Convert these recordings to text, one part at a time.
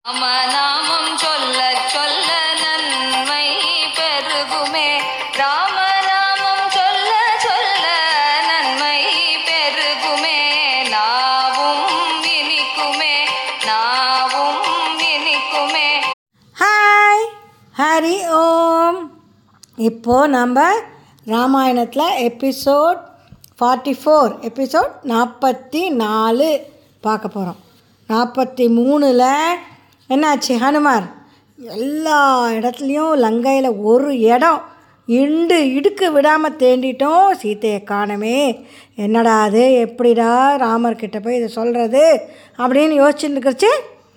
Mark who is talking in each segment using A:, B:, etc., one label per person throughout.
A: ராமநாமம் சொல்ல சொல்ல நன்மை பெருகுமே ராமநாமம் சொல்ல சொல்ல நன்மை பெருகுமே நாவும் இனிக்குமே நாவும் இனிக்குமே
B: ஹாய் ஹரி ஓம் இப்போது நம்ம ராமாயணத்தில் எபிசோட் ஃபார்ட்டி ஃபோர் எபிசோட் நாற்பத்தி நாலு பார்க்க போகிறோம் நாற்பத்தி மூணில் என்னாச்சு ஹனுமார் எல்லா இடத்துலையும் லங்கையில் ஒரு இடம் இண்டு இடுக்கு விடாமல் தேண்டிட்டோம் சீத்தையை காணமே என்னடா அது எப்படிடா ராமர்கிட்ட போய் இதை சொல்கிறது அப்படின்னு யோசிச்சுட்டு இருக்கிறச்சு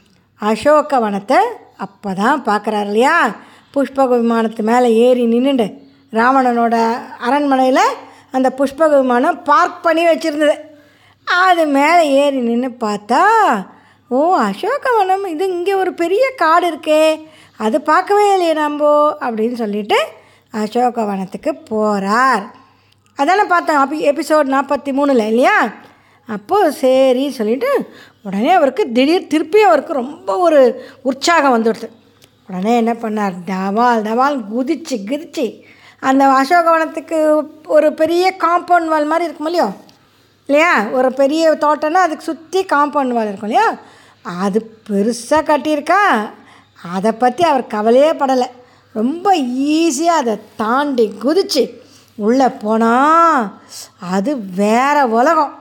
B: அசோக வனத்தை அப்போ தான் பார்க்குறாரு இல்லையா புஷ்பக விமானத்து மேலே ஏறி நின்றுண்டு ராவணனோட அரண்மனையில் அந்த புஷ்பக விமானம் பார்க் பண்ணி வச்சுருந்தது அது மேலே ஏறி நின்று பார்த்தா ஓ அசோகவனம் இது இங்கே ஒரு பெரிய காடு இருக்கே அது பார்க்கவே இல்லையே நம்போ அப்படின்னு சொல்லிட்டு அசோகவனத்துக்கு போகிறார் அதானே பார்த்தோம் அப்போ எபிசோட் நாற்பத்தி மூணில் இல்லையா அப்போது சரி சொல்லிட்டு உடனே அவருக்கு திடீர் திருப்பி அவருக்கு ரொம்ப ஒரு உற்சாகம் வந்துடுது உடனே என்ன பண்ணார் தவால் தவால் குதிச்சு குதிச்சு அந்த அசோகவனத்துக்கு ஒரு பெரிய காம்பவுண்ட் வால் மாதிரி இருக்கும் இல்லையோ இல்லையா ஒரு பெரிய தோட்டம்னா அதுக்கு சுற்றி காம்பவுண்ட் வால் இருக்கும் இல்லையா அது பெருசாக கட்டியிருக்கா அதை பற்றி அவர் கவலையே படலை ரொம்ப ஈஸியாக அதை தாண்டி குதிச்சு உள்ளே போனால் அது வேற உலகம்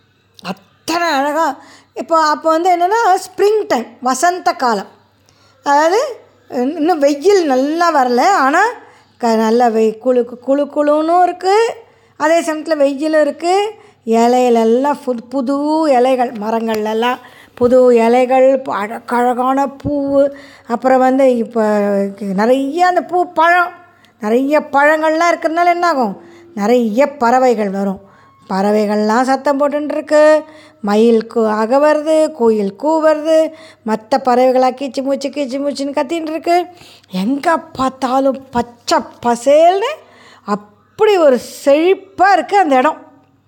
B: அத்தனை அழகாக இப்போ அப்போ வந்து என்னென்னா ஸ்ப்ரிங் டைம் வசந்த காலம் அதாவது இன்னும் வெயில் நல்லா வரல ஆனால் க நல்ல வெய் குளு குளு குளுன்னும் இருக்குது அதே சமயத்தில் வெயிலும் இருக்குது இலையிலெல்லாம் புது புது இலைகள் மரங்கள்லாம் புது இலைகள் ப- அழகழகான பூ அப்புறம் வந்து இப்போ நிறைய அந்த பூ பழம் நிறைய பழங்கள்லாம் இருக்கிறதுனால என்ன ஆகும் நிறைய பறவைகள் வரும் பறவைகள்லாம் சத்தம் போட்டுருக்கு மயில் கூ அக வருது குயில் கூவுறது மற்ற பறவைகளாக கீச்சு மூச்சு கீச்சு மூச்சுன்னு கத்தின்னு இருக்கு எங்கே பார்த்தாலும் பச்சை பசேல்னு அப்படி ஒரு செழிப்பாக இருக்குது அந்த இடம்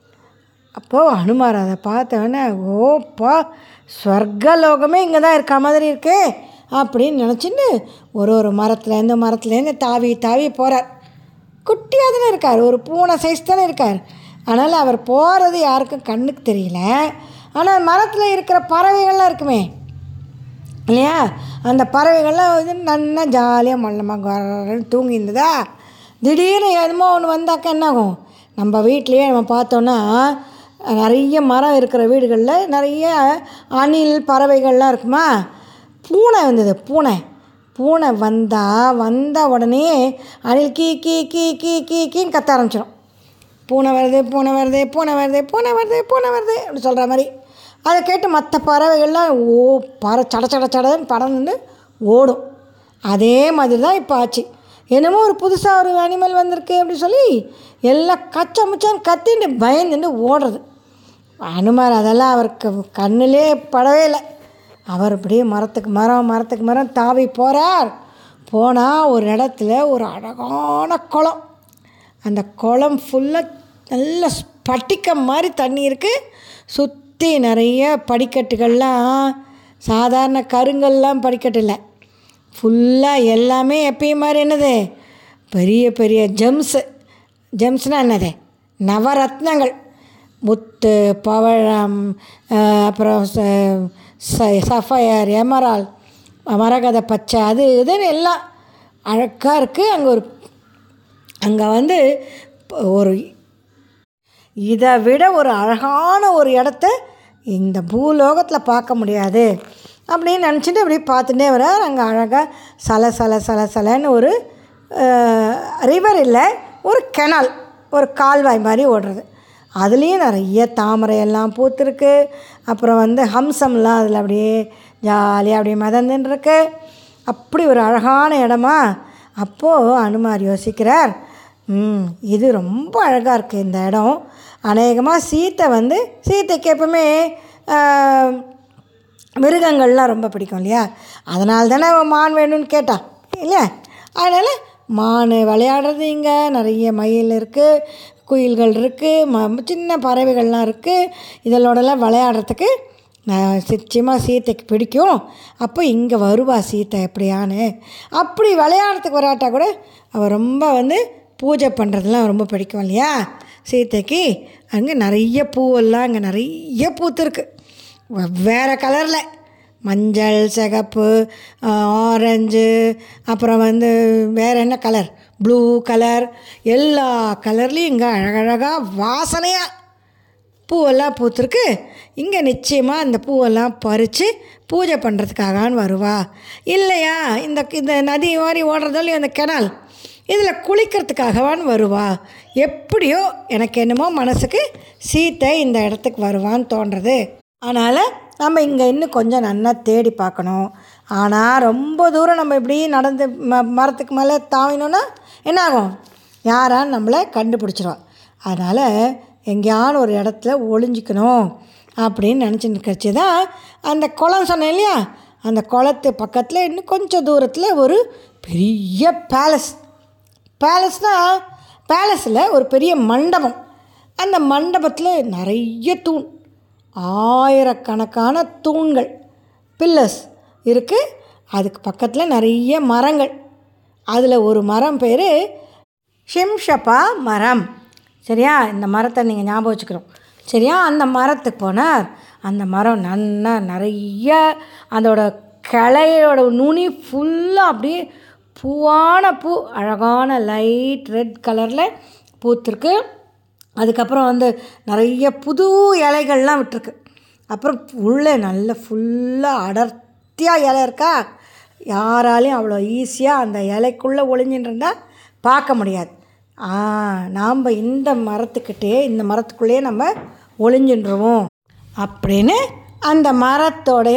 B: அப்போது ஹனுமார் அதை பார்த்தவொடனே ஓப்பா ஸ்வர்கலோகமே இங்கே தான் இருக்க மாதிரி இருக்கே அப்படின்னு நினச்சின்னு ஒரு ஒரு மரத்துலேருந்து மரத்துலேருந்து தாவி தாவி போகிறார் குட்டியாக தானே இருக்கார் ஒரு பூனை சைஸ் தானே இருக்கார் அதனால் அவர் போகிறது யாருக்கும் கண்ணுக்கு தெரியல ஆனால் மரத்தில் இருக்கிற பறவைகள்லாம் இருக்குமே இல்லையா அந்த பறவைகள்லாம் வந்து நல்லா ஜாலியாக மல்லமாக தூங்கி இருந்ததா திடீர்னு எதுமோ ஒன்று வந்தாக்கா என்னாகும் நம்ம வீட்லேயே நம்ம பார்த்தோன்னா நிறைய மரம் இருக்கிற வீடுகளில் நிறைய அணில் பறவைகள்லாம் இருக்குமா பூனை வந்தது பூனை பூனை வந்தால் வந்த உடனே அணில் கீ கீ கீ கீ கீ கீன்னு கத்த ஆரம்பிச்சிடும் பூனை வருது பூனை வருது பூனை வருது பூனை வருது பூனை வருது அப்படி சொல்கிற மாதிரி அதை கேட்டு மற்ற பறவைகள்லாம் ஓ பற சட சட சடன்னு பறந்து ஓடும் அதே மாதிரி தான் இப்போ ஆச்சு என்னமோ ஒரு புதுசாக ஒரு அனிமல் வந்திருக்கு அப்படி சொல்லி எல்லாம் கச்ச முச்சான்னு கத்தின்னு பயந்துட்டு ஓடுறது அனுமார் அதெல்லாம் அவருக்கு கண்ணிலே படவே இல்லை அவர் அப்படியே மரத்துக்கு மரம் மரத்துக்கு மரம் தாவி போகிறார் போனால் ஒரு இடத்துல ஒரு அழகான குளம் அந்த குளம் ஃபுல்லாக நல்ல ஸ்பட்டிக்கம் மாதிரி தண்ணி இருக்குது சுற்றி நிறைய படிக்கட்டுகள்லாம் சாதாரண கருங்கல்லாம் படிக்கட்டு இல்லை ஃபுல்லாக எல்லாமே எப்பயும் மாதிரி என்னது பெரிய பெரிய ஜெம்ஸு ஜெம்ஸ்னால் என்னது நவரத்னங்கள் முத்து பவழம் அஹ், அப்புறம் ச- ச- சஃபயர் எமரால் மரகத பச்சை அது இதுன்னு எல்லாம் அழகாக இருக்குது அங்கே ஒரு அங்கே வந்து ஒரு இதை விட ஒரு அழகான ஒரு இடத்த இந்த பூலோகத்தில் பார்க்க முடியாது அப்படின்னு நினச்சிட்டு அப்படியே பார்த்துட்டே வரார் அங்கே அழகாக சல சல சல சலன்னு ஒரு ரிவர் இல்லை ஒரு கெனால் ஒரு கால்வாய் மாதிரி ஓடுறது அதுலேயும் நிறைய தாமரை எல்லாம் பூத்துருக்கு அப்புறம் வந்து ஹம்சம்லாம் அதில் அப்படியே ஜாலியாக அப்படியே மிதந்துன்னு இருக்கு அப்படி ஒரு அழகான இடமா அப்போது அனுமார் யோசிக்கிறார் ம் இது ரொம்ப அழகாக இருக்குது இந்த இடம் அநேகமாக சீத்தை வந்து சீத்தைக்கு எப்பவுமே ஆஹ், மிருகங்கள்லாம் ரொம்ப பிடிக்கும் இல்லையா அதனால தானே அவன் மான் வேணும்னு கேட்டான் இல்லையா அதனால் மான் விளையாடுறது இங்கே நிறைய மயில் இருக்குது குயில்கள் இருக்குது ம சின்ன பறவைகள்லாம் இருக்குது இதனோடலாம் விளையாடுறதுக்கு நான் நிச்சயமாக சீத்தைக்கு பிடிக்கும் அப்போ இங்கே வருவா சீத்தை எப்படியான்னு அப்படி விளையாடுறதுக்கு வராட்டா கூட அவள் ரொம்ப வந்து பூஜை பண்ணுறதுலாம் ரொம்ப பிடிக்கும் இல்லையா சீத்தைக்கு அங்கே நிறைய பூவெல்லாம் அங்கே நிறைய பூத்துருக்கு வேறு கலரில் மஞ்சள் சிகப்பு ஆரஞ்சு அப்புறம் வந்து வேறு என்ன கலர் ப்ளூ கலர் எல்லா கலர்லேயும் இங்கே அழகழகாக வாசனையாக பூவெல்லாம் பூத்துருக்கு இங்கே நிச்சயமாக இந்த பூவெல்லாம் பறித்து பூஜை பண்ணுறதுக்காகான்னு வருவா இல்லையா இந்த இந்த நதி மாதிரி ஓடுறதாலையும் அந்த கெனால் இதில் குளிக்கிறதுக்காகவான்னு வருவா எப்படியோ எனக்கு என்னமோ மனசுக்கு சீத்தை இந்த இடத்துக்கு வருவான்னு தோன்றது அதனால் நம்ம இங்கே இன்னும் கொஞ்சம் நல்லா தேடி பார்க்கணும் ஆனால் ரொம்ப தூரம் நம்ம இப்படி நடந்து ம மரத்துக்கு மேலே தாவினோன்னா என்ன ஆகும் யாரான்னு நம்மளை கண்டுபிடிச்சிருவோம் அதனால் எங்கேயான ஒரு இடத்துல ஒளிஞ்சிக்கணும் அப்படின்னு நினச்சிட்டு இருக்கிறச்சு தான் அந்த குளம் சொன்னேன் இல்லையா அந்த குளத்து பக்கத்தில் இன்னும் கொஞ்சம் தூரத்தில் ஒரு பெரிய பேலஸ் பேலஸ்னால் பேலஸில் ஒரு பெரிய மண்டபம் அந்த மண்டபத்தில் நிறைய தூண் ஆயிரக்கணக்கான தூண்கள் பில்லர்ஸ் இருக்குது அதுக்கு பக்கத்தில் நிறைய மரங்கள் அதில் ஒரு மரம் பேர் ஷிம்ஷப்பா மரம் சரியா இந்த மரத்தை நீங்கள் ஞாபகம் வச்சுக்கணும் சரியா அந்த மரத்துக்கு போனார் அந்த மரம் நல்லா நிறைய அதோட கிளையோட நுனி ஃபுல்லாக அப்படியே பூவான பூ அழகான லைட் ரெட் கலரில் பூத்திருக்கு அதுக்கப்புறம் வந்து நிறைய புது இலைகள்லாம் விட்டுருக்கு அப்புறம் உள்ளே நல்ல ஃபுல்லாக அடர்த்தியாக இலை இருக்கா யாராலையும் அவ்வளோ ஈஸியாக அந்த இலைக்குள்ளே ஒளிஞ்சின்னு இருந்தால் பார்க்க முடியாது ஆ நாம் இந்த மரத்துக்கிட்டே இந்த மரத்துக்குள்ளேயே நம்ம ஒளிஞ்சின்றுவோம் அப்படின்னு அந்த மரத்தோடைய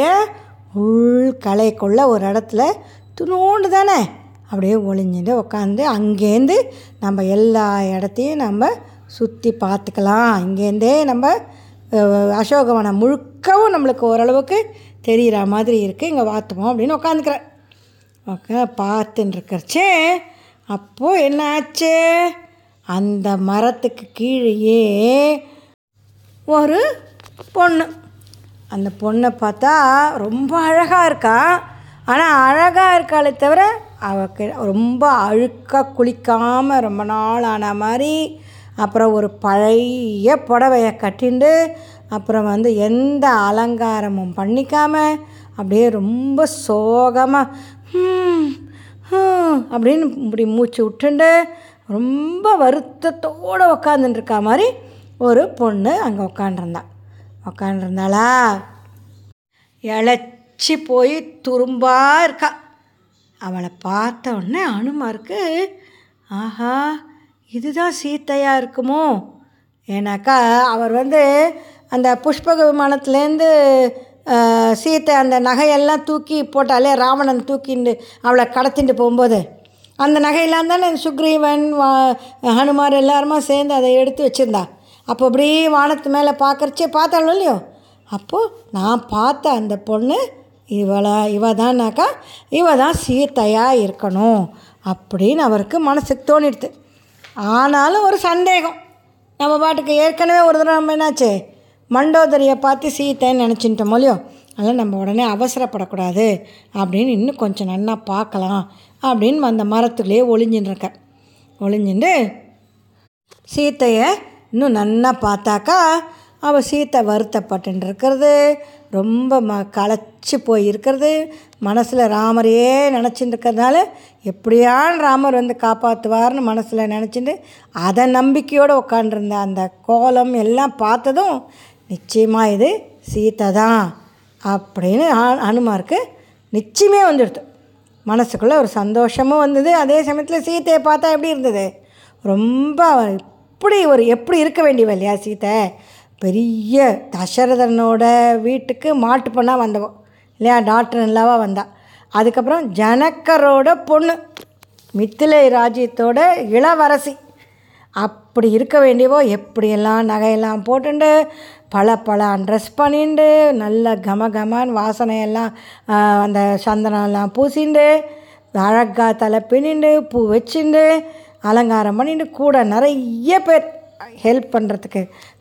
B: உள் கலைக்குள்ளே ஒரு இடத்துல துணோண்டு தானே அப்படியே ஒளிஞ்சுட்டு உட்காந்து அங்கேருந்து நம்ம எல்லா இடத்தையும் நம்ம சுற்றி பார்த்துக்கலாம் இங்கேருந்தே நம்ம அஹ், அசோகவனம் முழுக்கவும் நம்மளுக்கு ஓரளவுக்கு தெரிகிற மாதிரி இருக்குது இங்கே பார்த்துப்போம் அப்படின்னு உட்காந்துக்கிறேன் ஓகே பார்த்துன்னு இருக்கிறச்சே அப்போது என்ன ஆச்சு அந்த மரத்துக்கு கீழேயே ஒரு பொண்ணு அந்த பொண்ணை பார்த்தா ரொம்ப அழகாக இருக்கா ஆனால் அழகாக இருக்காளே தவிர அவக்கு ரொம்ப அழுக்காக குளிக்காமல் ரொம்ப நாள் ஆன மாதிரி அப்புறம் ஒரு பழைய புடவைய கட்டிண்டு அப்புறம் வந்து எந்த அலங்காரமும் பண்ணிக்காம அப்படியே ரொம்ப சோகமாக "ஹம், ஹம்" அப்படின்னு இப்படி மூச்சு விட்டுண்டு ரொம்ப வருத்தத்தோடு உக்காந்துட்டு இருக்கா மாதிரி ஒரு பொண்ணு அங்கே உக்காண்டிருந்தா உக்காண்டிருந்தாளா இழைச்சி போய் துரும்பா இருக்கா அவளை பார்த்த உடனே அனுமாருக்கு ஆஹா இதுதான் சீத்தையாக இருக்குமோ ஏன்னாக்கா அவர் வந்து அந்த புஷ்பக விமானத்துலேருந்து அஹ், சீத்தை அந்த நகையெல்லாம் தூக்கி போட்டாலே ராவணன் தூக்கிண்டு அவளை கடத்திட்டு போகும்போது அந்த நகையெல்லாம் தானே சுக்ரீவன் வா- ஹனுமார் எல்லாருமா சேர்ந்து அதை எடுத்து வச்சுருந்தா அப்போ அப்படியே வானத்து மேலே பார்க்கறச்சே பார்த்தாலும் இல்லையோ அப்போது நான் பார்த்த அந்த பொண்ணு இவளா இவ தான்னாக்கா இவ தான் சீத்தையாக இருக்கணும் அப்படின்னு அவருக்கு மனசுக்கு தோணிடுது ஆனாலும் ஒரு சந்தேகம் நம்ம பாட்டுக்கு ஏற்கனவே ஒரு தடவை நம்ம என்னாச்சு மண்டோதரியை பார்த்து சீத்தைன்னு நினச்சிட்டோம் இல்லையோ அதனால் நம்ம உடனே அவசரப்படக்கூடாது அப்படின்னு இன்னும் கொஞ்சம் நன்னா பார்க்கலாம் அப்படின்னு அந்த மரத்துக்குள்ளேயே ஒளிஞ்சின்னு இருக்கேன் ஒளிஞ்சுட்டு சீத்தையை இன்னும் நன்னா பார்த்தாக்கா அவள் சீத்தை வருத்தப்பட்டு இருக்கிறது ரொம்ப ம களைச்சி போய் இருக்கிறது மனசில் ராமரையே நினச்சிட்டு இருக்கிறதுனால எப்படியான் ராமர் வந்து காப்பாற்றுவார்னு மனசில் நினச்சிட்டு அதை நம்பிக்கையோடு உட்காண்டிருந்த அந்த கோலம் எல்லாம் பார்த்ததும் நிச்சயமாக இது சீத்தை தான் அப்படின்னு ஆ- அனுமாருக்கு நிச்சயமே வந்துடுது மனசுக்குள்ளே ஒரு சந்தோஷமும் வந்தது அதே சமயத்தில் சீத்தையை பார்த்தா எப்படி இருந்தது ரொம்ப இப்படி ஒரு எப்படி இருக்க வேண்டியவ இல்லையா சீத்தை பெரிய தசரதனோட வீட்டுக்கு மாட்டு பொண்ணாக வந்தவோ இல்லையா டாக்டர் இல்லாவா வந்தா அதுக்கப்புறம் ஜனக்கரோட பொண்ணு மித்திலை ராஜ்யத்தோட இளவரசி அப்படி இருக்க வேண்டியவோ எப்படியெல்லாம் நகையெல்லாம் போட்டுண்டு பல பல ட்ரெஸ் பண்ணிண்டு நல்ல கம கமான்னு வாசனையெல்லாம் ஆ, அந்த சந்தனம்லாம் பூசிண்டு அழகா தலை பின்னிண்டு பூ வச்சுண்டு அலங்காரம் பண்ணிட்டு கூட நிறைய பேர் ஹெல்ப் பண்ணுறதுக்கு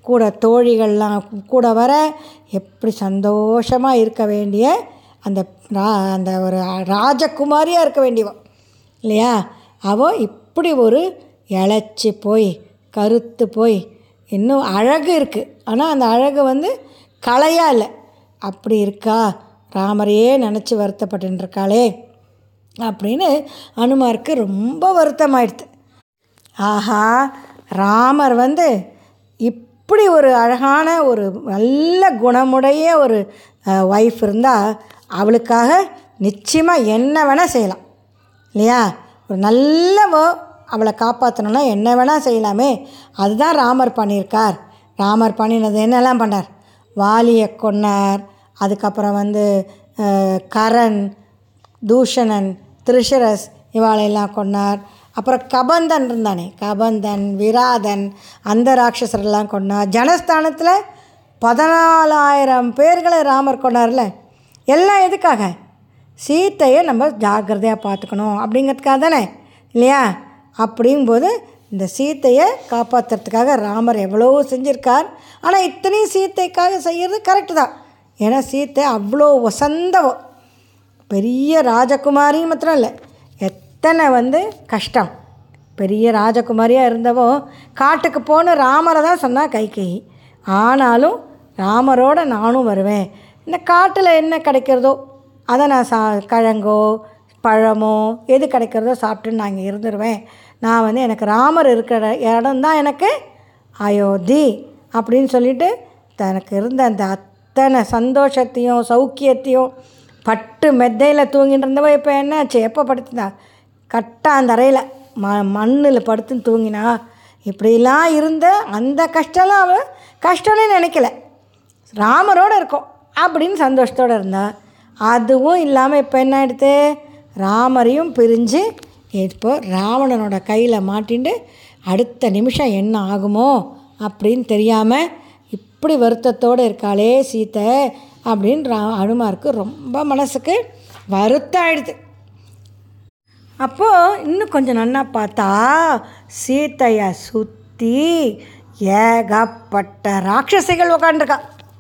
B: கூட தோழிகள்லாம் கூட வர எப்படி சந்தோஷமாக இருக்க வேண்டிய அந்த ரா- அந்த ஒரு ராஜகுமாரியாக இருக்க வேண்டியவ இல்லையா அவள் இப்படி ஒரு இழைச்சி போய் கருத்து போய் இன்னும் அழகு இருக்குது ஆனால் அந்த அழகு வந்து கலையாக இல்லை அப்படி இருக்கா ராமரையே நினச்சி வருத்தப்பட்டுன்னு இருக்காளே அப்படின்னு அனுமாருக்கு ரொம்ப வருத்தமாயிடுது ஆஹா ராமர் வந்து இப்படி ஒரு அழகான ஒரு நல்ல குணமுடைய ஒரு ஒய்ஃப் இருந்தால் அவளுக்காக நிச்சயமாக என்ன வேணால் செய்யலாம் இல்லையா ஒரு நல்லவோ அவளை காப்பாற்றணும்னா என்ன வேணால் செய்யலாமே அதுதான் ராமர் பண்ணியிருக்கார் ராமர் பண்ணினது என்னெல்லாம் பண்ணார் வாலியை கொன்னார் அதுக்கப்புறம் வந்து அஹ், கரண் தூஷணன் திருஷரஸ் இவாளையெல்லாம் கொன்னார் அப்புறம் கபந்தன் இருந்தானே கபந்தன் விராதன் அந்த ராட்சசரெல்லாம் கொன்னார் ஜனஸ்தானத்தில் பதினாலாயிரம் பேர்களை ராமர் கொண்டார்ல எல்லாம் எதுக்காக சீத்தையை நம்ம ஜாக்கிரதையாக பார்த்துக்கணும் அப்படிங்கிறதுக்காக தானே இல்லையா அப்படிங்கும்போது இந்த சீத்தையை காப்பாற்றுறதுக்காக ராமர் எவ்வளோ செஞ்சுருக்கார் ஆனால் இத்தனையும் சீத்தைக்காக செய்கிறது கரெக்டு தான் ஏன்னா சீத்தை அவ்வளோ வசந்தவோ பெரிய ராஜகுமாரி மாத்திரம் இல்லை எத்தனை வந்து கஷ்டம் பெரிய ராஜகுமாரியாக இருந்தவோ காட்டுக்கு போன ராமரை தான் சொன்னா கைகேயி ஆனாலும் ராமரோட நானும் வருவேன் இந்த காட்டில் என்ன கிடைக்கிறதோ அதை நான் சா கிழங்கோ பழமோ எது கிடைக்கிறதோ சாப்பிட்டுன்னு நான் இங்கே இருந்துருவேன் நான் வந்து எனக்கு ராமர் இருக்கிற இடம் தான் எனக்கு அயோத்தி அப்படின்னு சொல்லிட்டு தனக்கு இருந்த அந்த அத்தனை சந்தோஷத்தையும் சௌக்கியத்தையும் பட்டு மெத்தையில் தூங்கிட்டு இருந்தவ இப்போ என்னாச்சு எப்போ படுத்துனா கரெக்டாக அந்த அறையில் ம மண்ணில் படுத்துன்னு தூங்கினா இப்படிலாம் இருந்த அந்த கஷ்டம்லாம் அவள் கஷ்டம்னு நினைக்கல ராமரோடு இருக்கோம் அப்படின்னு சந்தோஷத்தோடு இருந்தா அதுவும் இல்லாமல் இப்போ என்ன ஆயிடுத்து ராமரையும் பிரிஞ்சு இப்போ ராவணனோட கையில் மாட்டிண்டு அடுத்த நிமிஷம் என்ன ஆகுமோ அப்படின்னு தெரியாமல் இப்படி வருத்தத்தோடு இருக்காளே சீத்தை அப்படின்னு ரா அனுமாருக்கு ரொம்ப மனசுக்கு வருத்தம் ஆயிடுது அப்போது இன்னும் கொஞ்சம் நன்னா பார்த்தா சீத்தையை சுற்றி ஏகப்பட்ட ராட்சசிகள் உக்காண்டிருக்கா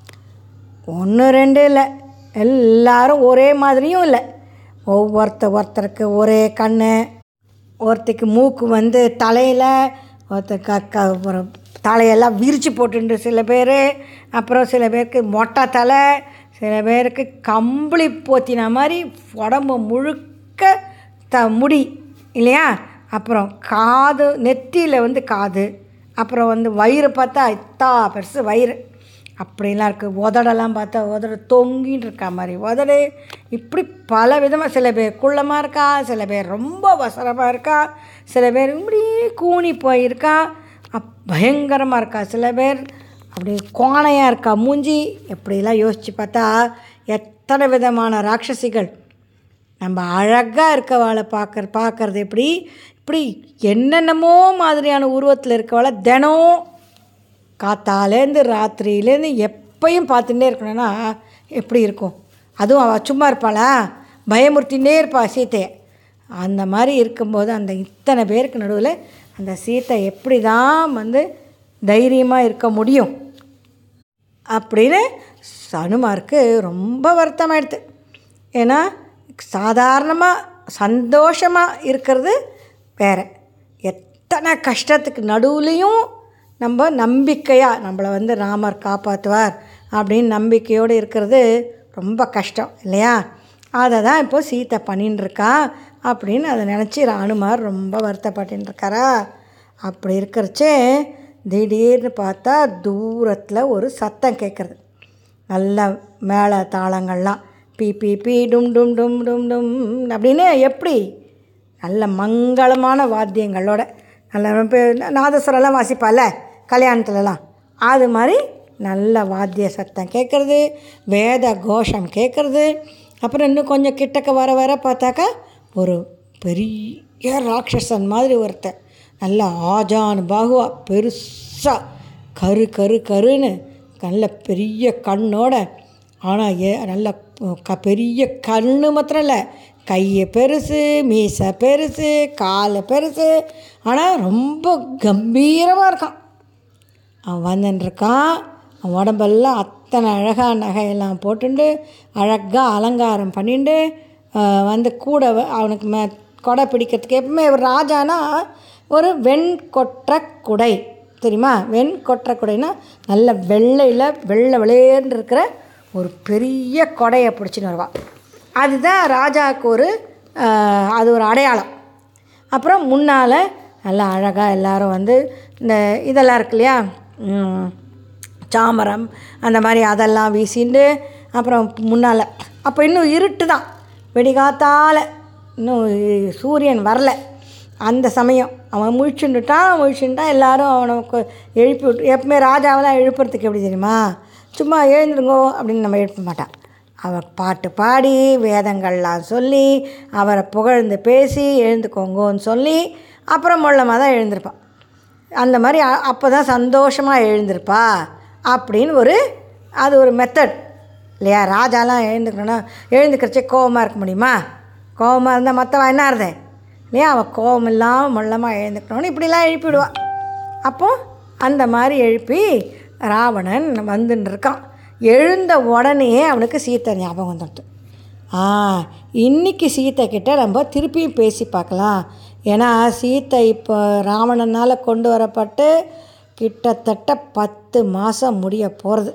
B: ஒன்று ரெண்டு இல்லை எல்லாரும் ஒரே மாதிரியும் இல்லை ஒவ்வொருத்த ஒருத்தருக்கு ஒரே கண் ஒருத்தருக்கு மூக்கு வந்து தலையில் ஒருத்தர் க க ஒரு தலையெல்லாம் விரித்து போட்டுண்டு சில பேர் அப்புறம் சில பேருக்கு மொட்டை தலை சில பேருக்கு கம்பளி போத்தின மாதிரி உடம்பு முழுக்க த முடி இல்லையா அப்புறம் காது நெத்தியில் வந்து காது அப்புறம் வந்து வயிறு பார்த்தா இத்தா பெருசு வயிறு அப்படிலாம் இருக்குது உதடெல்லாம் பார்த்தா உதடு தொங்கின்னு இருக்கா மாதிரி உதடு இப்படி பல விதமாக சில பேர் குள்ளமாக இருக்கா சில பேர் ரொம்ப வசரமாக இருக்கா சில பேர் இப்படி கூனி போயிருக்கா அப் பயங்கரமாக இருக்கா சில பேர் அப்படி கோணையாக இருக்கா மூஞ்சி எப்படிலாம் யோசித்து பார்த்தா எத்தனை விதமான ராட்சசிகள் நம்ம அழகாக இருக்கவாளை பார்க்கற பார்க்கறது எப்படி இப்படி என்னென்னமோ மாதிரியான உருவத்தில் இருக்கவாளை தினம் காத்தாலேருந்து ராத்திரியிலேருந்து எப்பயும் பார்த்துட்டே இருக்கணும்னா எப்படி இருக்கும் அதுவும் அவள் சும்மா இருப்பாளா பயமுறுத்தினே இருப்பா சீத்தையை அந்த மாதிரி இருக்கும்போது அந்த இத்தனை பேருக்கு நடுவில் அந்த சீத்தை எப்படி தான் வந்து தைரியமாக இருக்க முடியும் அப்படின்னு அனுமாருக்கு ரொம்ப வருத்தமாயிடுது ஏன்னா சாதாரணமாக சந்தோஷமாக இருக்கிறது வேற எத்தனை கஷ்டத்துக்கு நடுவுலையும் நம்ம நம்பிக்கையாக நம்மளை வந்து ராமர் காப்பாற்றுவார் அப்படின்னு நம்பிக்கையோடு இருக்கிறது ரொம்ப கஷ்டம் இல்லையா அதை தான் இப்போ சீத்தை பண்ணின்னு இருக்கா அப்படின்னு அதை நினச்சி அனுமார் ரொம்ப வருத்தப்பட்டுன்னு இருக்காரா அப்படி இருக்கிறச்சே திடீர்னு பார்த்தா தூரத்தில் ஒரு சத்தம் கேட்குறது நல்ல மேள தாளங்கள்லாம் பி பி பி டும் டும் டும் டும் டும் அப்படின்னு எப்படி நல்ல மங்களமான வாத்தியங்களோட நல்ல இப்போ நாதஸ்வரம்லாம் வாசிப்பால கல்யாணத்துலலாம் அது மாதிரி நல்ல வாத்திய சத்தம் கேட்குறது வேத கோஷம் கேட்குறது அப்புறம் இன்னும் கொஞ்சம் கிட்டக்க வர வர பார்த்தாக்கா ஒரு பெரிய ராட்சசன் மாதிரி ஒருத்தன் நல்ல ஆஜான் பாகுவா பெருசாக கரு கரு கருன்னு நல்ல பெரிய கண்ணோட ஆனால் ஏ நல்ல க பெரிய கண்ணு மாத்திரம் இல்லை கையை பெருசு மீசை பெருசு கால் பெருசு ஆனால் ரொம்ப கம்பீரமாக இருக்கான் அவன் வந்துட்டுருக்கான் அவன் உடம்பெல்லாம் அத்தனை அழகாக நகையெல்லாம் போட்டுண்டு அழகாக அலங்காரம் பண்ணிண்டு ஆஹ் வந்து கூட வ- அவனுக்கு மே கொடை பிடிக்கிறதுக்கு எப்பவுமே ஒரு ராஜானா ஒரு வெண்கொற்ற குடை தெரியுமா வெண்கொற்ற குடைனா நல்ல வெள்ளையில் வெள்ளை வெளியேன்னு இருக்கிற ஒரு பெரிய கொடையை பிடிச்சின்னு வருவான் அதுதான் ராஜாவுக்கு ஒரு ஆஹ், அது ஒரு அடையாளம் அப்புறம் முன்னால் நல்லா அழகாக எல்லாரும் வந்து இந்த இதெல்லாம் இருக்கு இல்லையா ம், சாமரம் அந்த மாதிரி அதெல்லாம் வீசிண்டு அப்புறம் முன்னால் அப்போ இன்னும் இருட்டு தான் வெடிகாத்தால் இன்னும் சூரியன் வரல அந்த சமயம் அவன் முழிச்சுண்டுட்டான் முழிச்சுட்டான் எல்லாரும் அவனுக்கு எழுப்பி விட்டு எப்பவுமே ராஜாவெல்லாம் எழுப்புறதுக்கு எப்படி தெரியுமா சும்மா எழுந்துருங்கோ அப்படின்னு நம்ம எழுப்ப மாட்டான் அவர் பாட்டு பாடி வேதங்கள்லாம் சொல்லி அவரை புகழ்ந்து பேசி எழுந்துக்கோங்கோன்னு சொல்லி அப்புறம் மொள்ளமாக தான் எழுந்திருப்பான் அந்த மாதிரி அப்போ தான் சந்தோஷமாக எழுந்திருப்பா அப்படின்னு ஒரு அது ஒரு மெத்தட் இல்லையா ராஜாலாம் எழுந்துக்கணும்னா எழுந்துக்கிறச்சே கோவமாக இருக்க முடியுமா கோவமாக இருந்தால் மற்றவன் என்ன இருந்தே இல்லையா அவள் கோவம் இல்லாமல் மொள்ளமாக எழுந்துக்கணும்னு இப்படிலாம் எழுப்பிவிடுவாள் அப்போது அந்த மாதிரி எழுப்பி ராவணன் வந்துன்னு இருக்கான் எழுந்த உடனே அவனுக்கு சீத்தை ஞாபகம் வந்துடுது ஆ இன்னைக்கு சீத்தை கிட்ட நம்ம திருப்பியும் பேசி பார்க்கலாம் ஏன்னா சீத்தை இப்போ ராவணனால் கொண்டு வரப்பட்டு கிட்டத்தட்ட பத்து மாதம் முடிய போகிறது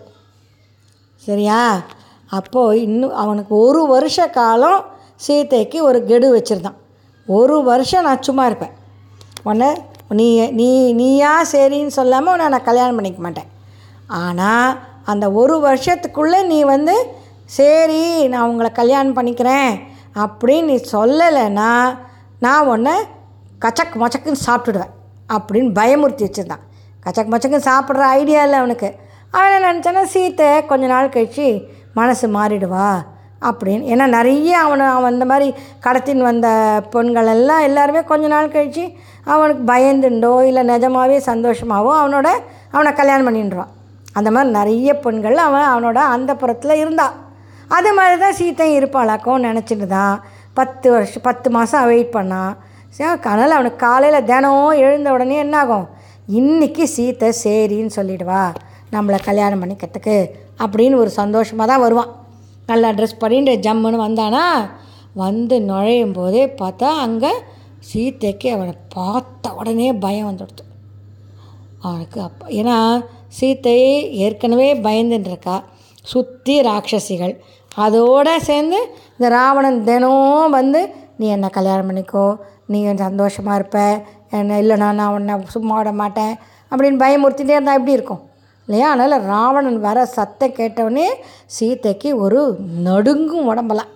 B: சரியா அப்போது இன்னும் அவனுக்கு ஒரு வருஷ காலம் சீதைக்கு ஒரு கெடு வச்சுருந்தான் ஒரு வருஷம் நான் சும்மா இருப்பேன் உன்னை நீ நீ நீயா சரின்னு சொல்லாமல் உன்னை நான் கல்யாணம் பண்ணிக்க மாட்டேன் ஆனால் அந்த ஒரு வருஷத்துக்குள்ளே நீ வந்து சரி நான் உங்களை கல்யாணம் பண்ணிக்கிறேன் அப்படின்னு நீ சொல்லலைன்னா நான் உன்னை கச்சக் மச்சக்குன்னு சாப்பிட்டுடுவேன் அப்படின்னு பயமுறுத்தி வச்சுருந்தான் கச்சக் மச்சக்குன்னு சாப்பிட்ற ஐடியா இல்லை அவனுக்கு அவன் என்ன நினச்சானா சீத்தை கொஞ்ச நாள் கழித்து மனசு மாறிடுவா அப்படின்னு ஏன்னா நிறைய அவனை அவன் இந்த மாதிரி கடத்தின்னு வந்த பெண்கள் எல்லாம் எல்லாருமே கொஞ்ச நாள் கழித்து அவனுக்கு பயந்துண்டோ இல்லை நிஜமாவே சந்தோஷமாவோ அவனோட அவனை கல்யாணம் பண்ணிடுவான் அந்த மாதிரி நிறைய பெண்கள் அவன் அவனோட அந்த புறத்தில் இருந்தான் அது மாதிரி தான் சீத்தை இருப்பாளாக்கோன்னு நினச்சிட்டு தான் பத்து வருஷம் பத்து மாதம் வெயிட் பண்ணான் சரி அதனால் அவனுக்கு காலையில் தினம் எழுந்த உடனே என்ன ஆகும் இன்றைக்கி சீத்தை சரின்னு சொல்லிடுவா நம்மளை கல்யாணம் பண்ணிக்கிறதுக்கு அப்படின்னு ஒரு சந்தோஷமாக தான் வருவான் நல்லா ட்ரெஸ் பண்ணிட்டு ஜம்முன்னு வந்தானா வந்து நுழையும் போதே பார்த்தா அங்கே சீத்தைக்கு அவனை பார்த்த உடனே பயம் வந்துடுது அவனுக்கு அப்போ ஏன்னா சீத்தை ஏற்கனவே பயந்துன்னு இருக்கா சுற்றி ராட்சசிகள் அதோடு சேர்ந்து இந்த ராவணன் தினம் வந்து நீ என்னை கல்யாணம் பண்ணிக்கோ நீ சந்தோஷமாக இருப்ப என்ன இல்லைனா நான் உன்னை சும்மா விட மாட்டேன் அப்படின்னு பயமுறுத்திட்டே இருந்தால் எப்படி இருக்கும் இல்லையா அதனால் ராவணன் வர சத்தம் கேட்டவுடனே சீதைக்கு ஒரு நடுங்கும் உடம்பெல்லாம்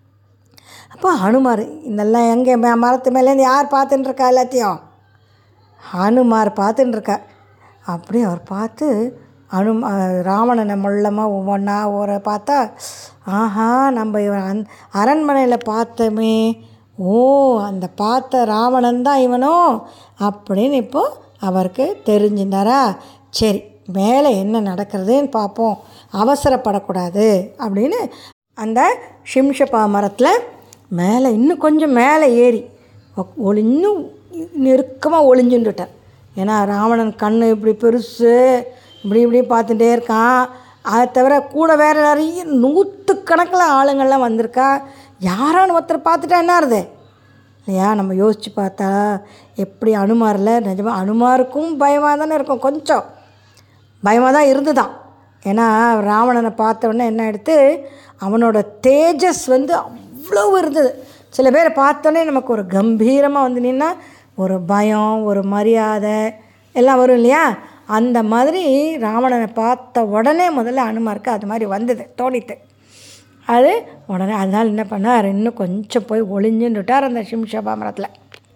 B: அப்போ ஹனுமார் இதெல்லாம் எங்கே ம- மரத்து மேலேருந்து யார் பார்த்துன்னு இருக்கா எல்லாத்தையும் ஹனுமார் பார்த்துன்னு இருக்கா அப்படி அவர் பார்த்து அனு ராவணனை மொள்ளமாக ஒவ்வொன்றா ஒரு பார்த்தா ஆஹா நம்ம இவன் அந் அரண்மனையில் பார்த்தோமே ஓ அந்த பார்த்த ராவணன் தான் இவனோ அப்படின்னு இப்போ அவருக்கு தெரிஞ்சுட்டாரா சரி மேலே என்ன நடக்கிறதுன்னு பார்ப்போம் அவசரப்படக்கூடாது அப்படின்னு அந்த ஷிம்ஷபா மரத்தில் மேலே இன்னும் கொஞ்சம் மேலே ஏறி ஒ- ஒளி இன்னும் நெருக்கமாக ஒளிஞ்சுட்டுட்டார் ஏன்னா ராவணன் கண் இப்படி பெருசு இப்படி இப்படி பார்த்துட்டே இருக்கான் அதை தவிர கூட வேறு நிறைய நூற்றுக்கணக்கில் ஆளுங்கள்லாம் வந்திருக்கா யாரான்னு ஒருத்தர் பார்த்துட்டா என்ன ஆறுது இல்லையா நம்ம யோசித்து பார்த்தா எப்படி அனுமாரில் நிஜமாக அனுமாருக்கும் பயமாக தானே இருக்கும் கொஞ்சம் பயமாக தான் இருந்துதான் ஏன்னா ராவணனை பார்த்த உடனே என்ன எடுத்து அவனோட தேஜஸ் வந்து அவ்வளோ இருந்தது சில பேரை பார்த்தோன்னே நமக்கு ஒரு கம்பீரமாக வந்து நின்னா ஒரு பயம் ஒரு மரியாதை எல்லாம் வரும் இல்லையா அந்த மாதிரி ராவணனை பார்த்த உடனே முதல்ல அனுமாருக்கு அது மாதிரி வந்தது தோணித்து அது உடனே அதனால் என்ன பண்ணார் இன்னும் கொஞ்சம் போய் ஒளிஞ்சுன்னுட்டார் அந்த சிம்ஷபா மரத்தில்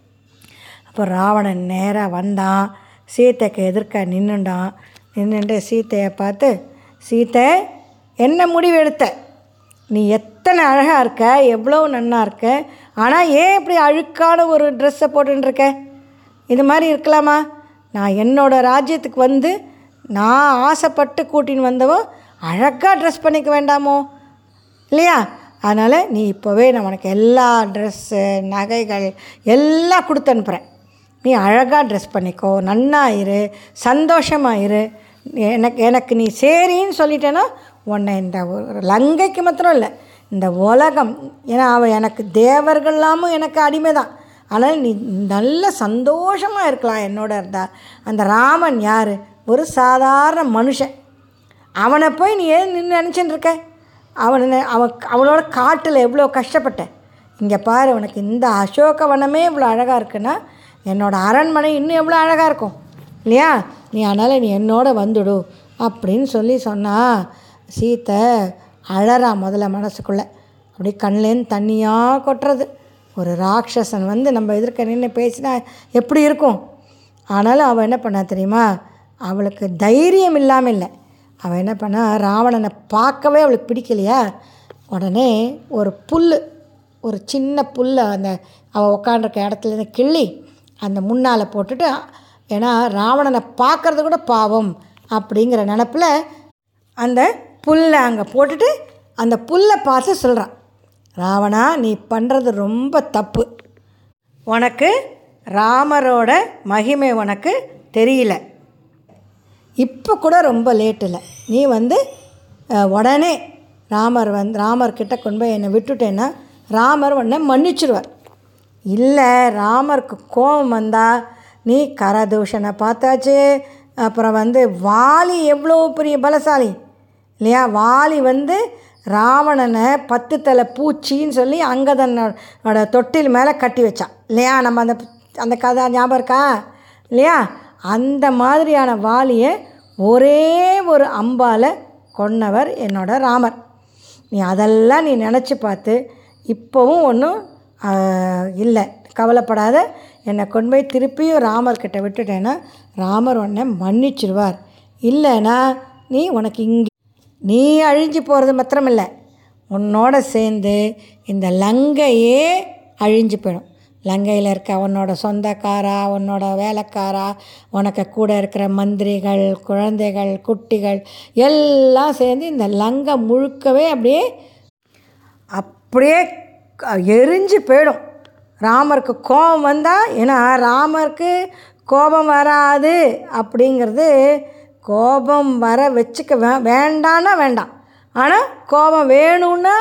B: அப்போ ராவணன் நேராக வந்தான் சீத்தைக்கு எதிர்க்க நின்றுண்டான் நின்றுட்டு சீத்தையை பார்த்து சீத்தை என்ன முடிவு எடுத்த நீ எத்தனை அழகாக இருக்க எவ்வளோ நன்னா இருக்க ஆனால் ஏன் இப்படி அழுக்கான ஒரு ட்ரெஸ்ஸை போட்டுருக்க இது மாதிரி இருக்கலாமா நான் என்னோடய ராஜ்யத்துக்கு வந்து நான் ஆசைப்பட்டு கூட்டின்னு வந்தவோ அழகாக ட்ரெஸ் பண்ணிக்க வேண்டாமோ இல்லையா அதனால் நீ இப்போவே நான் உனக்கு எல்லா ட்ரெஸ்ஸு நகைகள் எல்லாம் கொடுத்து அனுப்புகிறேன் நீ அழகாக ட்ரெஸ் பண்ணிக்கோ நன்னா இரு சந்தோஷமாக இரு எனக்கு எனக்கு நீ சரின்னு சொல்லிட்டேன்னா உன்னை இந்த ஒரு லங்கைக்கு மாத்திரம் இல்லை இந்த உலகம் ஏன்னா அவன் எனக்கு தேவர்கள்லாமும் எனக்கு அடிமை தான் ஆனால் நீ நல்ல சந்தோஷமாக இருக்கலாம் என்னோட இருந்தா அந்த ராமன் யார் ஒரு சாதாரண மனுஷன் அவனை போய் நீ ஏன் நின்று நினச்சின்னு இருக்க அவனை அவன் அவனோட காட்டில் எவ்வளோ கஷ்டப்பட்ட இங்கே பாரு உனக்கு இந்த அசோகவனமே இவ்வளோ அழகாக இருக்குன்னா என்னோடய அரண்மனை இன்னும் எவ்வளோ அழகாக இருக்கும் இல்லையா நீ அதனால் நீ என்னோட வந்துடு அப்படின்னு சொல்லி சொன்னா சீத்தை அழறா முதல்ல மனசுக்குள்ளே அப்படியே கண்லேருந்து தண்ணியாக கொட்டுறது ஒரு ராட்சசன் வந்து நம்ம எதிர்க்க நின்று பேசினா எப்படி இருக்கும் ஆனாலும் அவள் என்ன பண்ணா தெரியுமா அவளுக்கு தைரியம் இல்லாமல் இல்லை அவள் என்ன பண்ணா ராவணனை பார்க்கவே அவளுக்கு பிடிக்கலையா உடனே ஒரு புல் ஒரு சின்ன புல்லை அந்த அவள் உட்காண்டிருக்க இடத்துலேருந்து கிள்ளி அந்த முன்னால் போட்டுட்டு ஏன்னா ராவணனை பார்க்கறது கூட பாவம் அப்படிங்கிற நினப்பில் அந்த புல்லை அங்கே போட்டுட்டு அந்த புல்லை பார்த்து சொல்கிறான் ராவணா நீ பண்ணுறது ரொம்ப தப்பு உனக்கு ராமரோட மகிமை உனக்கு தெரியல இப்போ கூட ரொம்ப லேட் இல்லை நீ வந்து அஹ், உடனே ராமர் வந்து ராமர்கிட்ட கொண்டு போய் என்னை விட்டுட்டேன்னா ராமர் உன்னை மன்னிச்சிடுவார் இல்லை ராமருக்கு கோபம் வந்தால் நீ கரதூஷனை பார்த்தாச்சு அப்புறம் வந்து வாலி எவ்வளோ பெரிய பலசாலி இல்லையா வாலி வந்து ராவணனை பத்து தலை பூச்சின்னு சொல்லி அங்கதனோட தொட்டில் மேலே கட்டி வச்சான் இல்லையா நம்ம அந்த அந்த கதை ஞாபகம் இருக்கா இல்லையா அந்த மாதிரியான வாலியை ஒரே ஒரு அம்பால் கொன்னவர் என்னோட ராமர் நீ அதெல்லாம் நீ நினச்சி பார்த்து இப்போவும் ஒன்றும் இல்லை கவலைப்படாத என்னை கொண்டு போய் திருப்பியும் ராமர்கிட்ட விட்டுட்டேன்னா ராமர் உன்னை மன்னிச்சிடுவார் இல்லைன்னா நீ உனக்கு இங்கே நீ அழிஞ்சு போகிறது மாத்திரமில்லை உன்னோட சேர்ந்து இந்த லங்கையே அழிஞ்சு போயிடும் லங்கையில் இருக்க உன்னோட சொந்தக்காரா உன்னோட வேலைக்காரா உனக்கு கூட இருக்கிற மந்திரிகள் குழந்தைகள் குட்டிகள் எல்லாம் சேர்ந்து இந்த லங்கை முழுக்கவே அப்படியே அப்படியே க- எரிஞ்சு போயிடும் ராமருக்கு கோபம் வந்தால் ஏன்னா ராமருக்கு கோபம் வராது அப்படிங்கிறது கோபம் வர வச்சுக்க வே வேண்டான்னா வேண்டாம் ஆனால் கோபம் வேணும்னா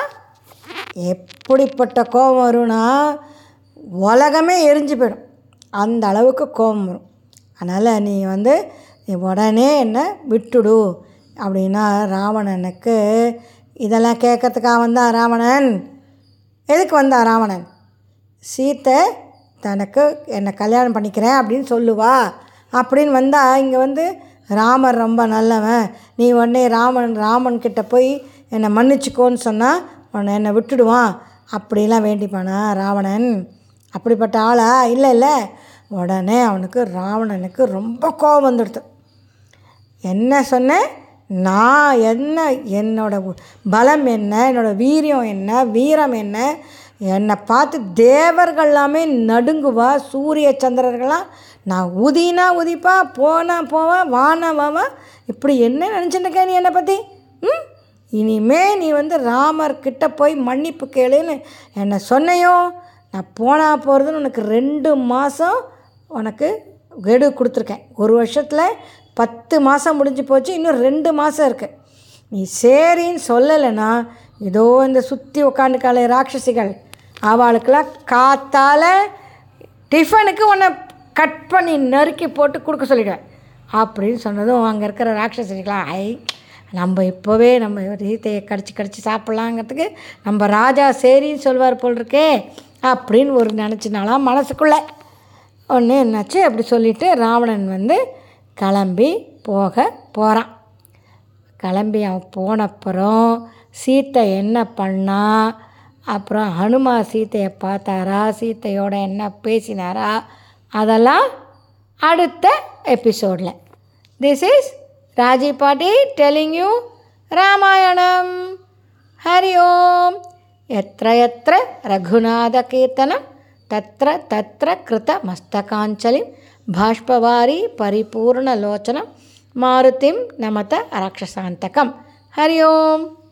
B: எப்படிப்பட்ட கோபம் வரும்னா உலகமே எரிஞ்சு போயிடும் அந்த அளவுக்கு கோபம் வரும் அதனால் நீ வந்து நீ உடனே என்னை விட்டுடு அப்படின்னா ராவணனுக்கு இதெல்லாம் கேட்கறதுக்காக வந்தான் ராவணன் எதுக்கு வந்தான் ராவணன் சீத்தை தனக்கு என்னை கல்யாணம் பண்ணிக்கிறேன் அப்படின்னு சொல்லுவா அப்படின்னு வந்தால் இங்கே வந்து ராமர் ரொம்ப நல்லவன் நீ உடனே ராமன் ராமன் கிட்ட போய் என்னை மன்னிச்சுக்கோன்னு சொன்னால் உன்னை என்னை விட்டுடுவான் அப்படிலாம் வேண்டிப்பானா ராவணன் அப்படிப்பட்ட ஆளா இல்லை இல்லை உடனே அவனுக்கு ராவணனுக்கு ரொம்ப கோபம் வந்துடுது என்ன சொன்னேன் நான் என்ன என்னோட உ- பலம் என்ன என்னோட வீரியம் என்ன வீரம் என்ன என்னை பார்த்து தேவர்கள் எல்லாமே நடுங்குவா சூரிய சந்திரர்கள்லாம் நான் உதினா உதிப்பா போனா போவேன் வானா வாவா இப்படி என்ன நினச்சிட்டு இருக்க நீ என்னை பற்றி ம் இனிமே நீ வந்து ராமர்கிட்ட போய் மன்னிப்பு கேளுன்னு என்னை சொன்னையோ நான் போனா போகிறதுன்னு உனக்கு ரெண்டு மாதம் உனக்கு கெடு கொடுத்துருக்கேன் ஒரு வருஷத்தில் பத்து மாதம் முடிஞ்சு போச்சு இன்னும் ரெண்டு மாதம் இருக்குது நீ சரின்னு சொல்லலைன்னா இதோ இந்த சுற்றி உட்காந்துக்கால ராட்சசிகள் அவளுக்கெல்லாம் காத்தால டிஃபனுக்கு உன்னை கட் பண்ணி நறுக்கி போட்டு கொடுக்க சொல்லிடுவேன் அப்படின்னு சொன்னதும் அங்கே இருக்கிற ராட்சசிகளாம் ஐ நம்ம இப்போவே நம்ம ரீத்தையை கடிச்சு கடிச்சு சாப்பிட்லாங்கிறதுக்கு நம்ம ராஜா சரின்னு சொல்வார் போல் இருக்கே அப்படின்னு ஒரு நினச்சினாலாம் மனசுக்குள்ளே ஒன்று என்னாச்சு அப்படி சொல்லிவிட்டு ராவணன் வந்து கிளம்பி போக போகிறான் கிளம்பி அவன் போனப்புறம் சீத்தை என்ன பண்ணா அப்புறம் ஹனுமார் சீத்தையை பார்த்தாரா சீத்தையோட என்ன பேசினாரா அதெல்லாம் அடுத்த எபிசோடில் this is Raji paati telling you Ramayanam Hari Om எத்திர எத்திர ரகுநாதகீர்த்தனம் தத்திர தத்திர கிருத மஸ்தகாஞ்சலிம் பாஷ்பவாரி பரிபூர்ணலோச்சனம் மாருதிம் நமத ராட்சசாந்தகம் ஹரி ஓம்